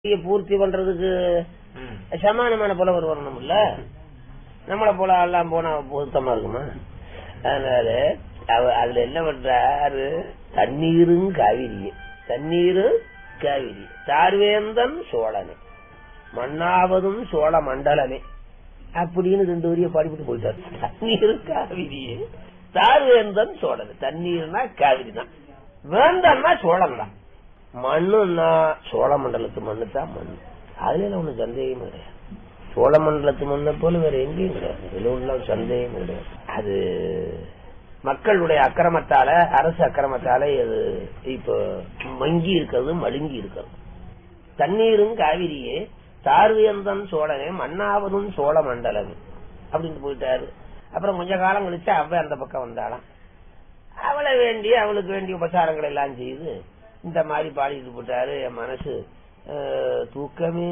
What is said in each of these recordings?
பூர்த்தி பண்றதுக்கு ம். சமானமான புலவர் வரணும்ல நம்மளை போல எல்லாம் போனா பொருத்தமா இருக்குமா அதனால அவ- அதுல என்ன பண்றாரு தண்ணீரும் காவிரி தண்ணீரும் காவிரி தார்வேந்தன் சோழனே மண்ணாவதும் சோழ மண்டலமே அப்படின்னு ரெண்டு வரிய பாடிவிட்டு போயிட்டாரு தண்ணீர் காவிரியே தார்வேந்தன் சோழன் தண்ணீர்னா காவிரி தான் வேந்தன்னா சோழன் தான் மண்ணுன்னா சோழ மண்டலத்து மண்ணு தான் மண் அதுல எல்லாம் ஒண்ணு சந்தேகமே கிடையாது சோழ மண்டலத்து மண்ணை போல வேற எங்கேயும் கிடையாது இதுல உள்ள ஒரு சந்தேகம் கிடையாது அது மக்களுடைய அக்கிரமத்தால அரசு அக்கிரமத்தால இது இப்போ மங்கி இருக்கிறது மழுங்கி இருக்கிறது தண்ணீரும் காவிரியே தார்வியந்தன் சோழனே மண்ணாவதும் சோழ மண்டலமே அப்படின்னு போயிட்டாரு அப்புறம் கொஞ்ச காலம் கழிச்சு அவ அந்த பக்கம் வந்தாளாம் அவளை வேண்டி அவளுக்கு வேண்டிய உபசாரங்கள் எல்லாம் செய்து இந்த மாதிரி பாடிட்டு போட்டாரு என் மனசு அஹ், தூக்கமே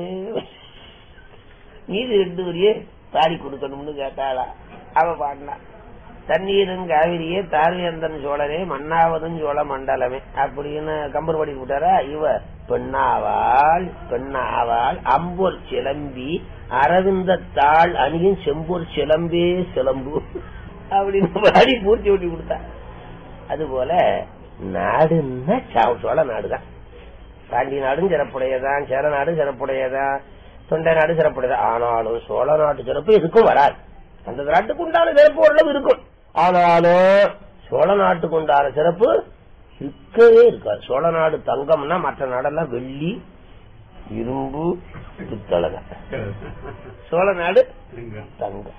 மீது ரெண்டு வரியே பாடி கொடுக்கணும்னு கேட்டாளா அவ பாடினா தண்ணீரும் காவிரியே தார்வியந்தன் சோழனே மண்ணாவதும் சோழ மண்டலமே அப்படின்னு கம்பர் பாடி விட்டாரா இவ பெண்ணாவாள் பெண்ணாவாள் அம்பொர் சிலம்பி அரவிந்த தாள் அணியும் செம்பொர் சிலம்பே சிலம்பு அப்படின்னு பாடி பூர்த்தி ஓட்டி கொடுத்தா அதுபோல நாடுன்னா சா- சோழ நாடுதான் பாண்டி நாடும் சிறப்புடையதான் சேர நாடு சிறப்புடையதான் தொண்டை நாடு சிறப்புடையதான் ஆனாலும் சோழ நாட்டு சிறப்பு எதுக்கும் வராது அந்த நாட்டுக்கு உண்டான சிறப்பு ஓரளவு இருக்கும் ஆனாலும் சோழ நாட்டுக்கு உண்டான சிறப்பு இருக்கவே இருக்காது சோழ நாடு தங்கம்னா மற்ற நாடெல்லாம் வெள்ளி இரும்பு பித்தளை தான். சோழ நாடு தங்கம்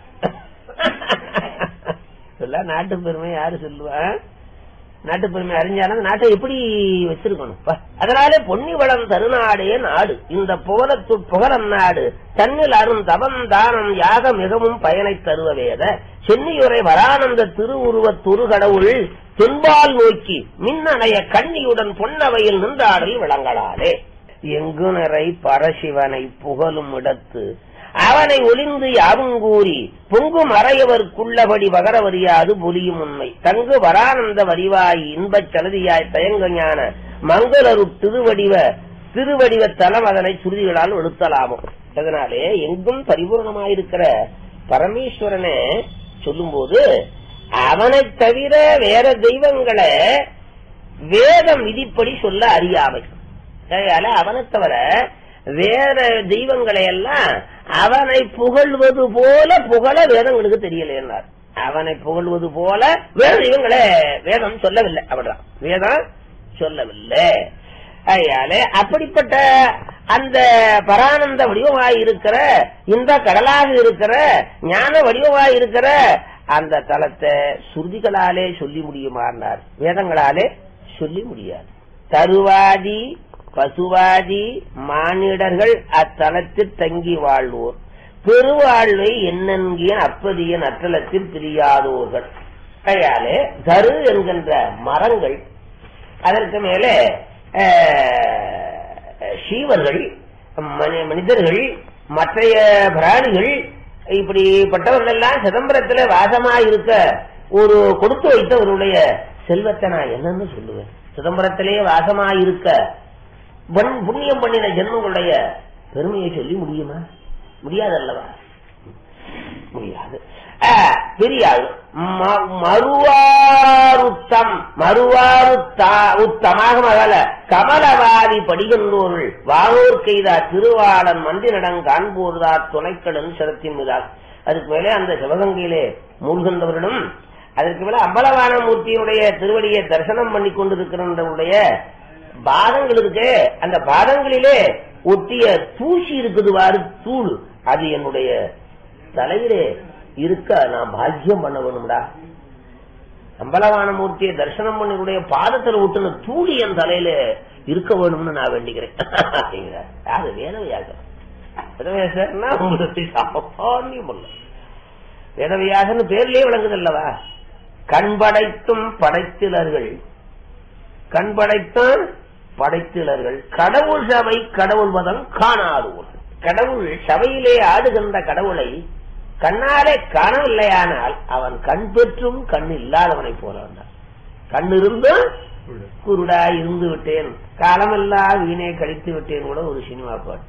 இதெல்லாம் நாட்டு பெருமை யாரு சொல்லுவா நாட்டு பெருமை அறிஞ்சாலும் நாட்டை எப்படி வச்சிருக்கணும் பா. அதனாலே பொன்னி வளம் தருநாடே நாடு இந்த புகழத்து புகழம் நாடு தன்னில் அரும் தவம் தானம் யாக மிகவும் பயனை தருவ வேத சென்னியுரை வரானந்த திருவுருவ துருகடவுள் தென்பால் நோக்கி மின்னணைய கண்ணியுடன் பொன்னவையில் நின்றாடல் விளங்கலாலே எங்கு நிறை பரசிவனை புகழும் இடத்து அவனை ஒளிந்து யாவும் கூறி பொங்கும் அறையவர்க்குள்ளபடி வகரவறியாது பொலியும் உண்மை தங்கு வரானந்த வரிவாய் இன்பச் சலதியாய் தயங்க ஞான மங்களரு திருவடிவ திருவடிவ தலம் அதனை சுருதிகளால் ஒழுத்தலாமும் அதனாலே எங்கும் பரிபூர்ணமாயிருக்கிற பரமேஸ்வரனை சொல்லும்போது அவனைத் தவிர வேற தெய்வங்களை வேதம் விதிப்படி சொல்ல அறியாமை அதனால அவனைத் தவிர வேற தெய்வங்களை எல்லாம் அவனை புகழ்வது போல புகழ வேதங்களுக்கு தெரியலைன்னார் அவனை புகழ்வது போல வேற தெய்வங்களை வேதம் சொல்லவில்லை அப்படிதான் வேதம் சொல்லவில்லை அதனால அப்படிப்பட்ட அந்த பரானந்த வடிவமாய் இருக்கிற இந்த கடலாக இருக்கிற ஞான வடிவமாய் இருக்கிற அந்த தலத்தை சுருதிகளாலே சொல்லி முடியுமானார் வேதங்களாலே சொல்லி முடியாது தருவாதி பசுவாதி மானிடர்கள் அத்தலத்தில் தங்கி வாழ்வோர் பெருவாழ்வை என்னென்கிய அப்பதிய நற்றலத்தில் பிரியாதோர்கள் கையாலே தரு என்கின்ற மரங்கள் அதற்கு மேலே அஹ், சீவர்கள் மனி- மனிதர்கள் மற்றைய பிராணிகள் இப்படிப்பட்டவர்கள் எல்லாம் சிதம்பரத்துல வாசமாயிருக்க ஒரு கொடுத்து வைத்தவருடைய செல்வத்தை நான் என்னன்னு சொல்லுவேன் சிதம்பரத்திலேயே வாசமாயிருக்க பண்- புண்ணியம் பண்ணின ஜென்மங்களுடைய பெருமையை சொல்லி முடியுமா முடியாதல்லவா முடியாது ஆ, பெரிய ஆள் ம- மறுவாருத்தம் மறுவாரு உத்தமாக மகள கமலவாதி படிகின்றோர்கள் வானோர் கைதா திருவாளன் மந்திரடம் காண்போர்தார் துணைக்கடன் சிரத்தின் மீதார் அதுக்கு மேலே அந்த சிவகங்கையிலே மூழ்கின்றவர்களும் அதற்கு மேல அம்பலவான மூர்த்தியினுடைய திருவடியை தரிசனம் பண்ணி கொண்டிருக்கிறவர்களுடைய பாதங்கள் இருக்கு அந்த பாதங்களிலே ஒட்டிய தூசி இருக்குது வாரு தூள் அது என்னுடைய தலையிலே இருக்க நான் பாக்கியம் பண்ண வேணும்டா அம்பலவான மூர்த்தியை தரிசனம் பண்ணினுடைய பாதத்துல ஒட்டுன தூளி என் தலையில இருக்க வேணும்னு நான் வேண்டிக்கிறேன் அப்படிங்கிறார் யாரு வேதவியாசம் வேதவியாசர்னா உங்களுக்கு சாமானியம் பண்ணல வேதவியாசன்னு பேர்லயே விளங்குது அல்லவா கண் படைத்தும் படைத்திலர்கள் கண் படைத்தான் படைத்திலர்கள் கடவுள் சபை கடவுள் மதம் காணாதோர் கடவுள் சபையிலே ஆடுகின்ற கடவுளை கண்ணாலே காணவில்லையானால் அவன் கண் பெற்றும் கண் இல்லாதவனை போல வந்தான் கண் இருந்தும் குருடா இருந்து விட்டேன் காலமெல்லாம் வீணே கழித்து விட்டேன் கூட ஒரு சினிமா பாட்டு